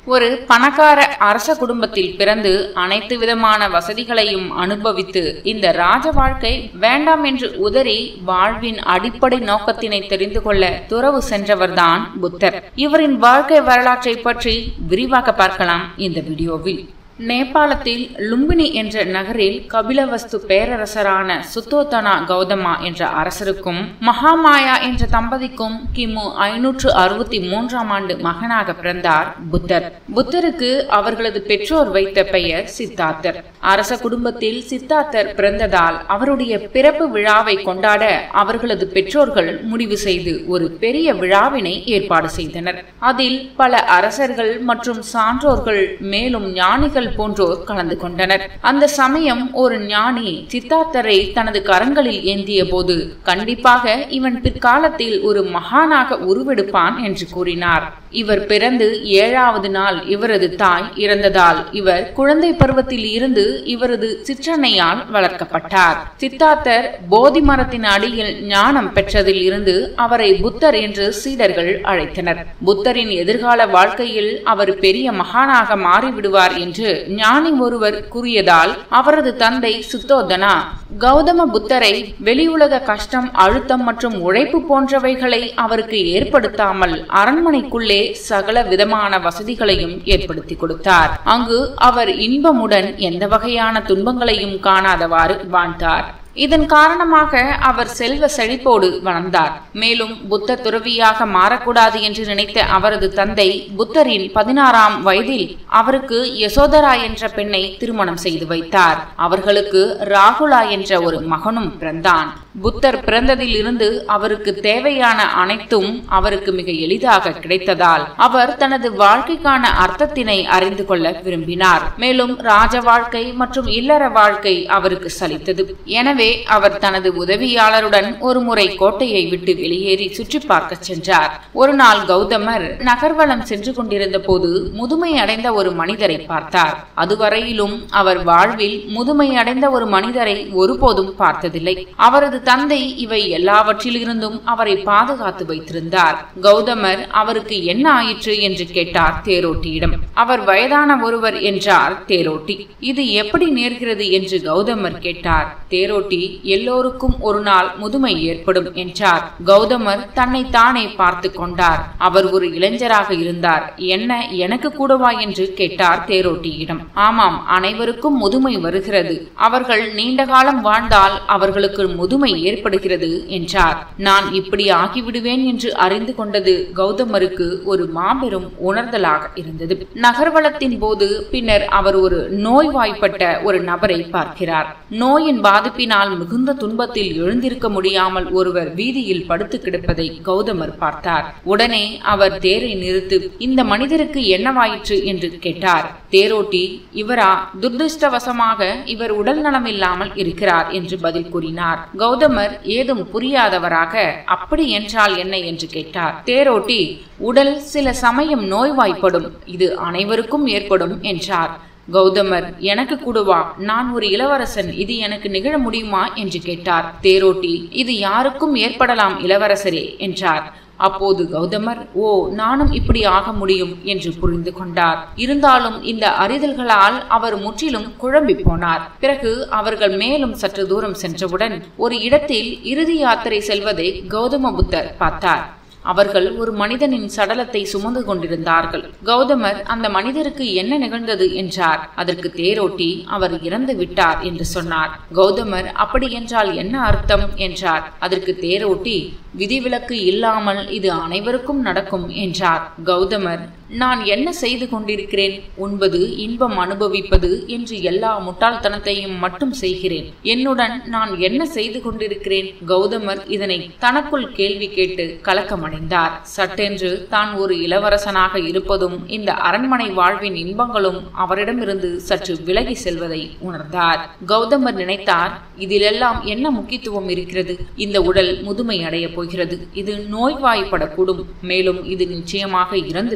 ஒரு பணக்கார அரச குடும்பத்தில் பிறந்து அனைத்து விதமான வசதிகளையும் அனுபவித்து இந்த ராஜ வாழ்க்கை வேண்டாம் என்று உதறி வாழ்வின் அடிப்படை நோக்கத்தினை தெரிந்து கொள்ள துறவு சென்றவர்தான் புத்தர் இவரின் வாழ்க்கை வரலாற்றை பற்றி விரிவாக பார்க்கலாம் இந்த வீடியோவில் நேபாளத்தில் லும்பினி என்ற நகரில் கபிலவஸ்து பேரரசரான சுத்தோத்தனா கௌதமா என்ற அரசருக்கும் மகாமாயா என்ற தம்பதிக்கும் கிமு ஐநூற்று அறுபத்தி மூன்றாம் ஆண்டு மகனாக பிறந்தார் புத்தர் புத்தருக்கு அவர்களது பெற்றோர் வைத்த பெயர் சித்தார்த்தர் அரச குடும்பத்தில் சித்தார்த்தர் பிறந்ததால் அவருடைய பிறப்பு விழாவை கொண்டாட அவர்களது பெற்றோர்கள் முடிவு செய்து ஒரு பெரிய விழாவினை ஏற்பாடு செய்தனர் அதில் பல அரசர்கள் மற்றும் சான்றோர்கள் மேலும் ஞானிகள் ஞானிகள் போன்றோர் கலந்து கொண்டனர் அந்த சமயம் ஒரு ஞானி சித்தார்த்தரை தனது கரங்களில் ஏந்திய போது கண்டிப்பாக இவன் பிற்காலத்தில் ஒரு மகானாக உருவெடுப்பான் என்று கூறினார் இவர் பிறந்து ஏழாவது நாள் இவரது தாய் இறந்ததால் இவர் குழந்தை பருவத்தில் இருந்து இவரது சிற்றன்னையால் வளர்க்கப்பட்டார் சித்தார்த்தர் போதி மரத்தின் அடியில் ஞானம் பெற்றதில் இருந்து அவரை புத்தர் என்று சீடர்கள் அழைத்தனர் புத்தரின் எதிர்கால வாழ்க்கையில் அவர் பெரிய மகானாக மாறிவிடுவார் என்று ஞானி ஒருவர் கூறியதால் அவரது தந்தை சுத்தோதனா கௌதம புத்தரை வெளியுலக கஷ்டம் அழுத்தம் மற்றும் உழைப்பு போன்றவைகளை அவருக்கு ஏற்படுத்தாமல் அரண்மனைக்குள்ளே சகல விதமான வசதிகளையும் ஏற்படுத்தி கொடுத்தார் அங்கு அவர் இன்பமுடன் எந்த வகையான துன்பங்களையும் காணாதவாறு வாழ்ந்தார் இதன் காரணமாக அவர் செல்வ செழிப்போடு வளர்ந்தார் மேலும் புத்த துறவியாக மாறக்கூடாது என்று நினைத்த அவரது தந்தை புத்தரின் பதினாறாம் வயதில் அவருக்கு யசோதரா என்ற பெண்ணை திருமணம் செய்து வைத்தார் அவர்களுக்கு ராகுலா என்ற ஒரு மகனும் பிறந்தான் புத்தர் பிறந்ததில் இருந்து அவருக்கு தேவையான அனைத்தும் அவருக்கு மிக எளிதாக கிடைத்ததால் அவர் தனது வாழ்க்கைக்கான அர்த்தத்தினை அறிந்து கொள்ள விரும்பினார் மேலும் ராஜ வாழ்க்கை மற்றும் இல்லற வாழ்க்கை அவருக்கு சலித்தது எனவே எனவே அவர் தனது உதவியாளருடன் ஒரு முறை கோட்டையை விட்டு வெளியேறி சுற்றி பார்க்க சென்றார் ஒரு நாள் கௌதமர் நகர்வலம் சென்று கொண்டிருந்த போது முதுமை அடைந்த ஒரு மனிதரை பார்த்தார் அதுவரையிலும் அவர் வாழ்வில் முதுமை அடைந்த ஒரு மனிதரை ஒருபோதும் பார்த்ததில்லை அவரது தந்தை இவை எல்லாவற்றிலிருந்தும் அவரை பாதுகாத்து வைத்திருந்தார் கௌதமர் அவருக்கு என்ன ஆயிற்று என்று கேட்டார் தேரோட்டியிடம் அவர் வயதான ஒருவர் என்றார் தேரோட்டி இது எப்படி நேர்கிறது என்று கௌதமர் கேட்டார் தேரோட்டி எல்லோருக்கும் ஒரு நாள் முதுமை ஏற்படும் என்றார் கௌதமர் தன்னை தானே பார்த்து கொண்டார் அவர் ஒரு இளைஞராக இருந்தார் என்ன எனக்கு கூடவா என்று கேட்டார் தேரோட்டியிடம் ஆமாம் அனைவருக்கும் முதுமை வருகிறது அவர்கள் நீண்ட காலம் வாழ்ந்தால் அவர்களுக்கு முதுமை ஏற்படுகிறது என்றார் நான் இப்படி ஆகிவிடுவேன் என்று அறிந்து கொண்டது கௌதமருக்கு ஒரு மாபெரும் உணர்தலாக இருந்தது நகர்வலத்தின் போது பின்னர் அவர் ஒரு நோய்வாய்ப்பட்ட ஒரு நபரை பார்க்கிறார் நோயின் பாதிப்பினால் மிகுந்த துன்பத்தில் எழுந்திருக்க முடியாமல் ஒருவர் வீதியில் படுத்து கிடப்பதை கௌதமர் பார்த்தார் உடனே அவர் தேரை நிறுத்து இந்த மனிதருக்கு என்னவாயிற்று என்று கேட்டார் தேரோட்டி இவரா துர்திருஷ்டவசமாக இவர் உடல் நலம் இல்லாமல் இருக்கிறார் என்று பதில் கூறினார் கௌதமர் ஏதும் புரியாதவராக அப்படி என்றால் என்ன என்று கேட்டார் தேரோட்டி உடல் சில சமயம் நோய்வாய்ப்படும் இது அனைவருக்கும் ஏற்படும் என்றார் கௌதமர் எனக்கு கூடுவா நான் ஒரு இளவரசன் இது எனக்கு நிகழ முடியுமா என்று கேட்டார் தேரோட்டி இது யாருக்கும் ஏற்படலாம் இளவரசரே என்றார் அப்போது கௌதமர் ஓ நானும் இப்படி ஆக முடியும் என்று புரிந்து கொண்டார் இருந்தாலும் இந்த அறிதல்களால் அவர் முற்றிலும் குழம்பி போனார் பிறகு அவர்கள் மேலும் சற்று தூரம் சென்றவுடன் ஒரு இடத்தில் இறுதி யாத்திரை செல்வதை கௌதம புத்தர் பார்த்தார் அவர்கள் ஒரு மனிதனின் சடலத்தை சுமந்து கொண்டிருந்தார்கள் கௌதமர் அந்த மனிதருக்கு என்ன நிகழ்ந்தது என்றார் அதற்கு தேரோட்டி அவர் இறந்து விட்டார் என்று சொன்னார் கௌதமர் அப்படி என்றால் என்ன அர்த்தம் என்றார் அதற்கு தேரோட்டி விதிவிலக்கு இல்லாமல் இது அனைவருக்கும் நடக்கும் என்றார் கௌதமர் நான் என்ன செய்து கொண்டிருக்கிறேன் உண்பது இன்பம் அனுபவிப்பது என்று எல்லா முட்டாள்தனத்தையும் மட்டும் செய்கிறேன் என்னுடன் நான் என்ன செய்து கொண்டிருக்கிறேன் கௌதமர் இதனை தனக்குள் கேள்வி கேட்டு கலக்கமடைந்தார் சட்டென்று தான் ஒரு இளவரசனாக இருப்பதும் இந்த அரண்மனை வாழ்வின் இன்பங்களும் அவரிடமிருந்து சற்று விலகி செல்வதை உணர்ந்தார் கௌதமர் நினைத்தார் இதிலெல்லாம் என்ன முக்கியத்துவம் இருக்கிறது இந்த உடல் முதுமை அடைய போகிறது இது நோய்வாய்ப்படக்கூடும் மேலும் இது நிச்சயமாக இறந்துவிடும்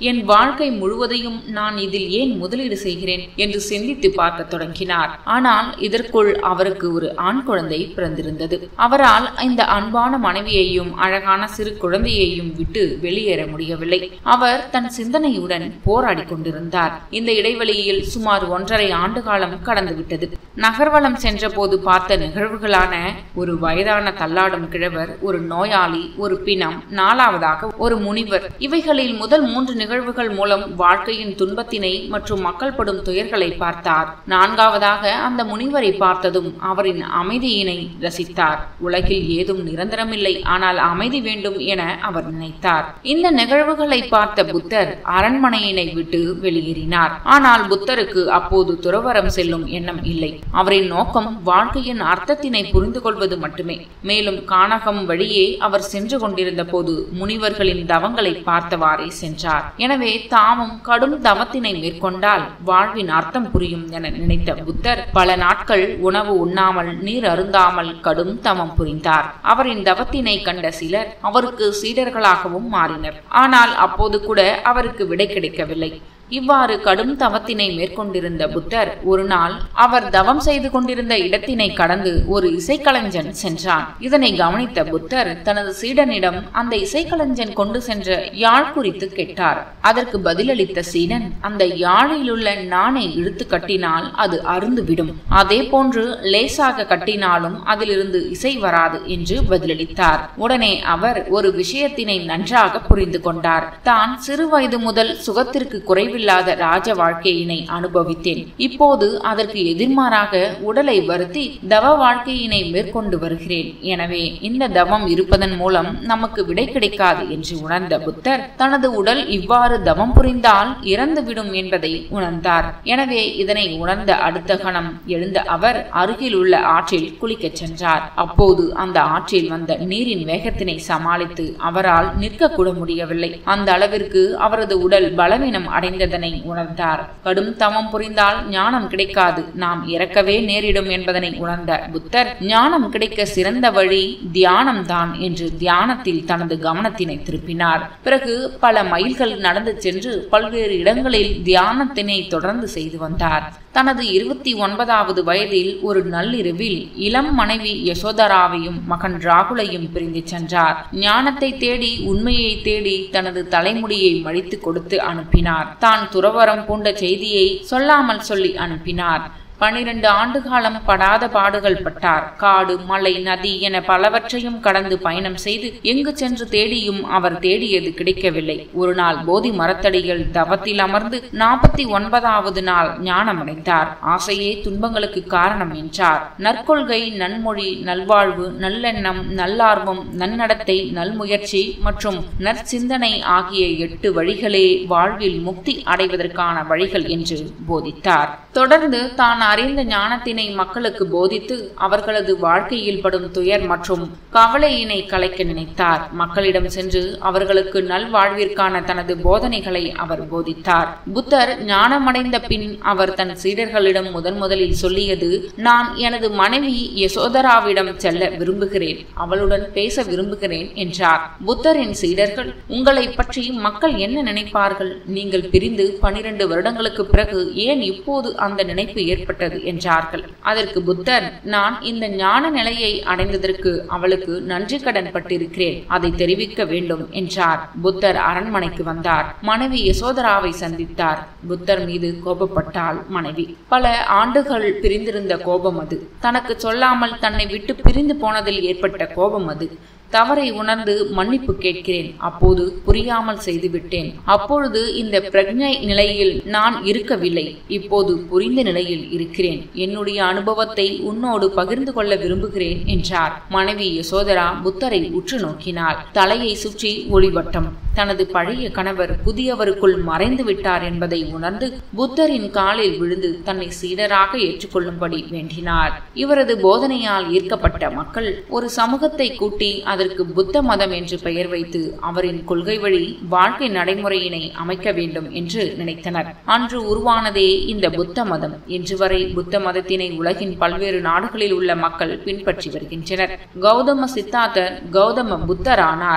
என் வாழ்க்கை முழுவதையும் நான் இதில் ஏன் முதலீடு செய்கிறேன் என்று சிந்தித்து பார்க்க தொடங்கினார் ஆனால் இதற்குள் அவருக்கு ஒரு ஆண் குழந்தை பிறந்திருந்தது அவரால் இந்த அன்பான மனைவியையும் அழகான சிறு குழந்தையையும் விட்டு வெளியேற முடியவில்லை அவர் தன் சிந்தனையுடன் போராடி கொண்டிருந்தார் இந்த இடைவெளியில் சுமார் ஒன்றரை ஆண்டு காலம் கடந்துவிட்டது நகர்வலம் சென்றபோது பார்த்த நிகழ்வுகளான ஒரு வயதான தள்ளாடும் கிழவர் ஒரு நோயாளி ஒரு பிணம் நாலாவதாக ஒரு முனிவர் இவைகளில் முதல் மூன்று நிகழ்வுகள் மூலம் வாழ்க்கையின் துன்பத்தினை மற்றும் மக்கள் படும் துயர்களை பார்த்தார் நான்காவதாக அந்த முனிவரை பார்த்ததும் அவரின் அமைதியினை ரசித்தார் உலகில் ஏதும் நிரந்தரமில்லை ஆனால் அமைதி வேண்டும் என அவர் நினைத்தார் இந்த நிகழ்வுகளை பார்த்த புத்தர் அரண்மனையினை விட்டு வெளியேறினார் ஆனால் புத்தருக்கு அப்போது துறவரம் செல்லும் எண்ணம் இல்லை அவரின் நோக்கம் வாழ்க்கையின் அர்த்தத்தினை புரிந்து கொள்வது மட்டுமே மேலும் கானகம் வழியே அவர் சென்று கொண்டிருந்த போது முனிவர்களின் தவங்களை பார்த்தவாறே சென்றார் எனவே தாமும் கடும் தவத்தினை மேற்கொண்டால் வாழ்வின் அர்த்தம் புரியும் என நினைத்த புத்தர் பல நாட்கள் உணவு உண்ணாமல் நீர் அருந்தாமல் கடும் தவம் புரிந்தார் அவரின் தவத்தினை கண்ட சிலர் அவருக்கு சீடர்களாகவும் மாறினர் ஆனால் அப்போது கூட அவருக்கு விடை கிடைக்கவில்லை இவ்வாறு கடும் தவத்தினை மேற்கொண்டிருந்த புத்தர் ஒரு நாள் அவர் தவம் செய்து கொண்டிருந்த இடத்தினை கடந்து ஒரு இசைக்கலைஞன் சென்றான் இதனை கவனித்த புத்தர் தனது சீடனிடம் அந்த இசைக்கலைஞன் கொண்டு சென்ற யாழ் குறித்து கேட்டார் அதற்கு பதிலளித்த சீடன் அந்த யாழில் உள்ள நாணை இழுத்து கட்டினால் அது அருந்துவிடும் அதே போன்று லேசாக கட்டினாலும் அதிலிருந்து இசை வராது என்று பதிலளித்தார் உடனே அவர் ஒரு விஷயத்தினை நன்றாக புரிந்து கொண்டார் தான் சிறு வயது முதல் சுகத்திற்கு குறைவு குறைவில்லாத ராஜ வாழ்க்கையினை அனுபவித்தேன் இப்போது அதற்கு எதிர்மாறாக உடலை வருத்தி தவ வாழ்க்கையினை மேற்கொண்டு வருகிறேன் எனவே இந்த தவம் இருப்பதன் மூலம் நமக்கு விடை கிடைக்காது என்று உணர்ந்த புத்தர் தனது உடல் இவ்வாறு தவம் புரிந்தால் இறந்துவிடும் என்பதை உணர்ந்தார் எனவே இதனை உணர்ந்த அடுத்த கணம் எழுந்த அவர் அருகில் உள்ள ஆற்றில் குளிக்கச் சென்றார் அப்போது அந்த ஆற்றில் வந்த நீரின் வேகத்தினை சமாளித்து அவரால் நிற்கக்கூட முடியவில்லை அந்த அளவிற்கு அவரது உடல் பலவீனம் அடைந்த அடைந்ததனை உணர்ந்தார் கடும் தவம் புரிந்தால் ஞானம் கிடைக்காது நாம் இறக்கவே நேரிடும் என்பதனை உணர்ந்த புத்தர் ஞானம் கிடைக்க சிறந்த வழி தியானம் தான் என்று தியானத்தில் தனது கவனத்தினை திருப்பினார் பிறகு பல மைல்கள் நடந்து சென்று பல்வேறு இடங்களில் தியானத்தினை தொடர்ந்து செய்து வந்தார் தனது இருபத்தி ஒன்பதாவது வயதில் ஒரு நள்ளிரவில் இளம் மனைவி யசோதராவையும் மகன் ராகுலையும் பிரிந்து சென்றார் ஞானத்தை தேடி உண்மையை தேடி தனது தலைமுடியை மழித்து கொடுத்து அனுப்பினார் தான் துறவரம் பூண்ட செய்தியை சொல்லாமல் சொல்லி அனுப்பினார் பனிரெண்டு ஆண்டு காலம் படாத பாடுகள் பட்டார் காடு மலை நதி என பலவற்றையும் கடந்து பயணம் செய்து எங்கு சென்று தேடியும் அவர் தேடியது கிடைக்கவில்லை ஒரு நாள் போதி மரத்தடிகள் தவத்தில் அமர்ந்து நாற்பத்தி ஒன்பதாவது நாள் ஞானமடைந்தார் ஆசையே துன்பங்களுக்கு காரணம் என்றார் நற்கொள்கை நன்மொழி நல்வாழ்வு நல்லெண்ணம் நல்லார்வம் நன்னடத்தை நல்முயற்சி மற்றும் நற்சிந்தனை ஆகிய எட்டு வழிகளே வாழ்வில் முக்தி அடைவதற்கான வழிகள் என்று போதித்தார் தொடர்ந்து தான் அறிந்த ஞானத்தினை மக்களுக்கு போதித்து அவர்களது வாழ்க்கையில் படும் துயர் மற்றும் கவலையினை கலைக்க நினைத்தார் மக்களிடம் சென்று அவர்களுக்கு நல்வாழ்விற்கான தனது போதனைகளை அவர் போதித்தார் புத்தர் ஞானமடைந்த பின் அவர் தன் சீடர்களிடம் முதன் முதலில் சொல்லியது நான் எனது மனைவி யசோதராவிடம் செல்ல விரும்புகிறேன் அவளுடன் பேச விரும்புகிறேன் என்றார் புத்தரின் சீடர்கள் உங்களை பற்றி மக்கள் என்ன நினைப்பார்கள் நீங்கள் பிரிந்து பனிரெண்டு வருடங்களுக்கு பிறகு ஏன் இப்போது அந்த நினைப்பு ஏற்பட்டது என்றார்கள் அதற்கு புத்தர் நான் இந்த ஞான நிலையை அடைந்ததற்கு அவளுக்கு நன்றி கடன் பட்டிருக்கிறேன் அதை தெரிவிக்க வேண்டும் என்றார் புத்தர் அரண்மனைக்கு வந்தார் மனைவி யசோதராவை சந்தித்தார் புத்தர் மீது கோபப்பட்டாள் மனைவி பல ஆண்டுகள் பிரிந்திருந்த கோபம் அது தனக்கு சொல்லாமல் தன்னை விட்டு பிரிந்து போனதில் ஏற்பட்ட கோபம் அது தவறை உணர்ந்து மன்னிப்பு கேட்கிறேன் அப்போது புரியாமல் செய்துவிட்டேன் அப்பொழுது இந்த பிரக்ஞை நிலையில் நான் இருக்கவில்லை இப்போது புரிந்த நிலையில் இருக்கிறேன் என்னுடைய அனுபவத்தை உன்னோடு பகிர்ந்து கொள்ள விரும்புகிறேன் என்றார் மனைவி யசோதரா புத்தரை உற்று நோக்கினாள் தலையை சுற்றி ஒளிவட்டம் தனது பழைய கணவர் புதியவருக்குள் மறைந்து விட்டார் என்பதை உணர்ந்து புத்தரின் காலில் விழுந்து தன்னை சீடராக ஏற்றுக்கொள்ளும்படி வேண்டினார் இவரது போதனையால் ஈர்க்கப்பட்ட மக்கள் ஒரு சமூகத்தை கூட்டி அதற்கு புத்த மதம் என்று பெயர் வைத்து அவரின் கொள்கை வழி வாழ்க்கை நடைமுறையினை அமைக்க வேண்டும் என்று நினைத்தனர் அன்று உருவானதே இந்த புத்த மதம் இன்று வரை புத்த மதத்தினை உலகின் பல்வேறு நாடுகளில் உள்ள மக்கள் பின்பற்றி வருகின்றனர் கௌதம சித்தார்த்தர் கௌதம புத்தரானார்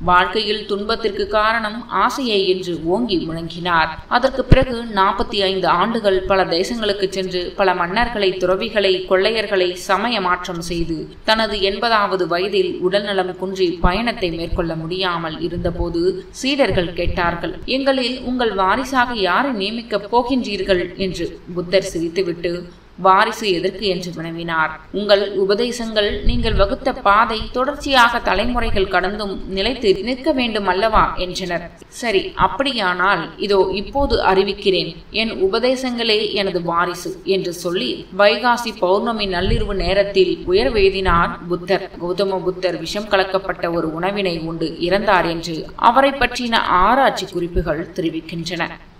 வாழ்க்கையில் துன்பத்திற்கு காரணம் ஆசையே என்று ஓங்கி முழங்கினார் அதற்கு பிறகு நாற்பத்தி ஐந்து ஆண்டுகள் பல தேசங்களுக்கு சென்று பல மன்னர்களை துறவிகளை கொள்ளையர்களை சமய மாற்றம் செய்து தனது எண்பதாவது வயதில் உடல்நலம் குன்றி பயணத்தை மேற்கொள்ள முடியாமல் இருந்தபோது சீடர்கள் கேட்டார்கள் எங்களில் உங்கள் வாரிசாக யாரை நியமிக்கப் போகின்றீர்கள் என்று புத்தர் சிரித்துவிட்டு வாரிசு எதற்கு என்று வினவினார் உங்கள் உபதேசங்கள் நீங்கள் வகுத்த பாதை தொடர்ச்சியாக தலைமுறைகள் கடந்தும் நிலைத்து நிற்க வேண்டும் அல்லவா என்றனர் சரி அப்படியானால் இதோ இப்போது அறிவிக்கிறேன் என் உபதேசங்களே எனது வாரிசு என்று சொல்லி வைகாசி பௌர்ணமி நள்ளிரவு நேரத்தில் உயர்வேதினார் புத்தர் கௌதம புத்தர் விஷம் கலக்கப்பட்ட ஒரு உணவினை உண்டு இறந்தார் என்று அவரை பற்றின ஆராய்ச்சி குறிப்புகள் தெரிவிக்கின்றன